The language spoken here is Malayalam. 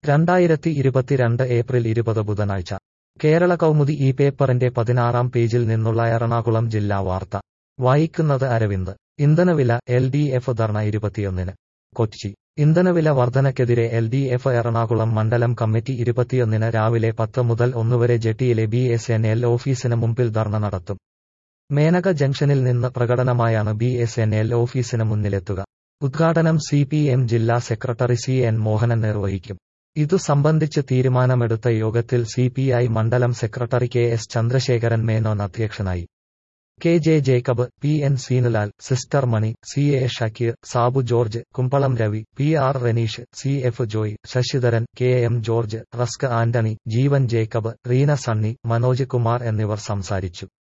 രണ്ടായിരത്തി ഇരുപത്തിരണ്ട് ഏപ്രിൽ ഇരുപത് ബുധനാഴ്ച കേരള കൗമുദി ഈ പേപ്പറിന്റെ പതിനാറാം പേജിൽ നിന്നുള്ള എറണാകുളം ജില്ലാ വാർത്ത വായിക്കുന്നത് അരവിന്ദ് ഇന്ധനവില എൽ ഡി എഫ് ധർണ ഇരുപത്തിയൊന്നിന് കൊച്ചി ഇന്ധനവില വർധനയ്ക്കെതിരെ എൽ ഡി എഫ് എറണാകുളം മണ്ഡലം കമ്മിറ്റി ഇരുപത്തിയൊന്നിന് രാവിലെ പത്ത് മുതൽ ഒന്നുവരെ ജെട്ടിയിലെ ബി എസ് എൻ എൽ ഓഫീസിന് മുമ്പിൽ ധർണ നടത്തും മേനക ജംഗ്ഷനിൽ നിന്ന് പ്രകടനമായാണ് ബി എസ് എൻ എൽ ഓഫീസിന് മുന്നിലെത്തുക ഉദ്ഘാടനം സി പി എം ജില്ലാ സെക്രട്ടറി സി എൻ മോഹനൻ നിർവഹിക്കും ഇതു സംബന്ധിച്ച് തീരുമാനമെടുത്ത യോഗത്തിൽ സി പി ഐ മണ്ഡലം secretary K S Chandrasekharan Menon അധ്യക്ഷനായി K J Jacob P N Seenulal sister Mani C A Shakir Sabu George Kumbalam Ravi P R Raneesh C F Joy Sasidharan K M George റസ്ക് Antony Jeevan Jacob Reena Sunny Manoj Kumar എന്നിവർ സംസാരിച്ചു